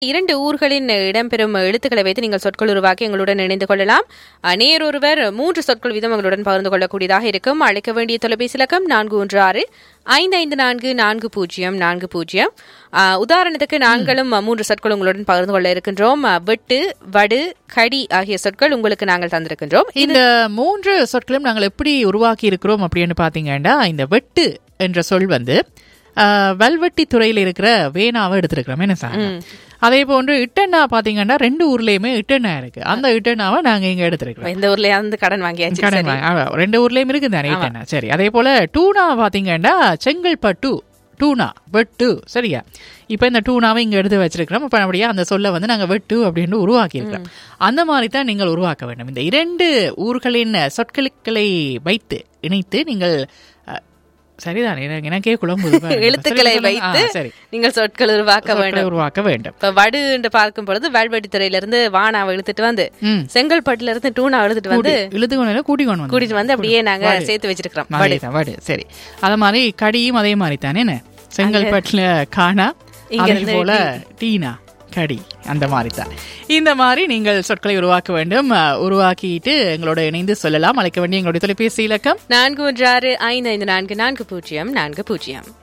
இரண்டு ஊர்களின் இடம்பெறும் எழுத்துக்களை வைத்து நீங்கள் சொற்கள் உருவாக்கி எங்களுடன் இணைந்து கொள்ளலாம் அஹ், நேரொருவர் மூன்று சொற்கள் வீதம் எங்களுடன் பகிர்ந்து கொள்ளக்கூடியதாக இருக்கும் அழைக்க வேண்டிய தொலைபேசி இலக்கம் நான்கு ஒன்று ஆறு ஐந்து ஐந்து நான்கு நான்கு பூஜ்ஜியம் நான்கு பூஜ்ஜியம் அஹ், உதாரணத்துக்கு நாங்களும் அஹ், மூன்று சொற்கள் உங்களுடன் பகிர்ந்து கொள்ள இருக்கின்றோம் அஹ், வெட்டு வடு கடி ஆகிய சொற்கள் உங்களுக்கு நாங்கள் தந்திருக்கின்றோம் இந்த மூன்று சொற்களும் நாங்கள் எப்படி உருவாக்கி இருக்கிறோம் அப்படின்னு பாத்தீங்கன்னா இந்த வெட்டு என்ற சொல் வந்து ஆஹ், வல்வெட்டி துறையில் இருக்கிற வேணாவை எடுத்திருக்கிறோம் என்ன சார் அதே போன்று இட்டண்ணா பாத்தீங்கன்னா ரெண்டு ஊர்லயுமே இட்டண்ணா இருக்கு அந்த இட்டண்ணாவை நாங்க இங்க எடுத்திருக்கிறோம் இந்த ஊர்ல இருந்து கடன் வாங்கியாச்சு கடன் வாங்க- ஆமா, ரெண்டு ஊர்லயும் இருக்கு தானே இட்டண்ணா சரி அதே போல டூனா பாத்தீங்கன்னா செங்கல்பட்டு டூனா வெட்டு சரியா இப்போ இந்த டூனாவை இங்க எடுத்து வச்சிருக்கிறோம் இப்போ அப்படியே அந்த சொல்ல வந்து நாங்க வெட்டு அப்படின்னு உருவாக்கி இருக்கிறோம் அந்த மாதிரி தான் நீங்கள் உருவாக்க வேண்டும் இந்த இரண்டு ஊர்களின் சொற்களுக்களை வைத்து இணைத்து நீங்கள் அஹ், சரிதான் எனக்கு- எனக்கே குழம்புது பாருங்க. எழுத்துக்களை சரி, சொல்லுங்க. வைத்து ஆ, சரி நீங்கள் சொற்கள் உருவாக்க சொற்களை வேண்டும் உருவாக்க வேண்டும் இப்ப வடு என்று பார்க்கும் பொழுது வேல்வெட்டித்துறையில இருந்து வானாவை இழுத்துட்டு வந்து ம் செங்கல்பட்டுல இருந்து டூனா இழுத்துட்டு வந்து இழுத்து கொண்டு கூட்டி கொண்டு வந்து கூட்டிட்டு வந்து அப்படியே நாங்க சேர்த்து வச்சிருக்கிறோம் வடு அதேதான் வடு சரி அத மாதிரி கடியும் அதே மாதிரி தானே என்ன செங்கல்பட்டுல காணா இங்க அதே இருந்து போல டீனா கடி அந்த மாதிரி தான் இந்த மாதிரி நீங்கள் சொற்களை உருவாக்க வேண்டும் அஹ், உருவாக்கிட்டு எங்களோட இணைந்து சொல்லலாம் அழைக்க வேண்டிய எங்களுடைய தொலைபேசி இலக்கம் நான்கு ஒன்று ஆறு ஐந்து ஐந்து நான்கு நான்கு பூஜ்ஜியம் நான்கு பூஜ்ஜியம்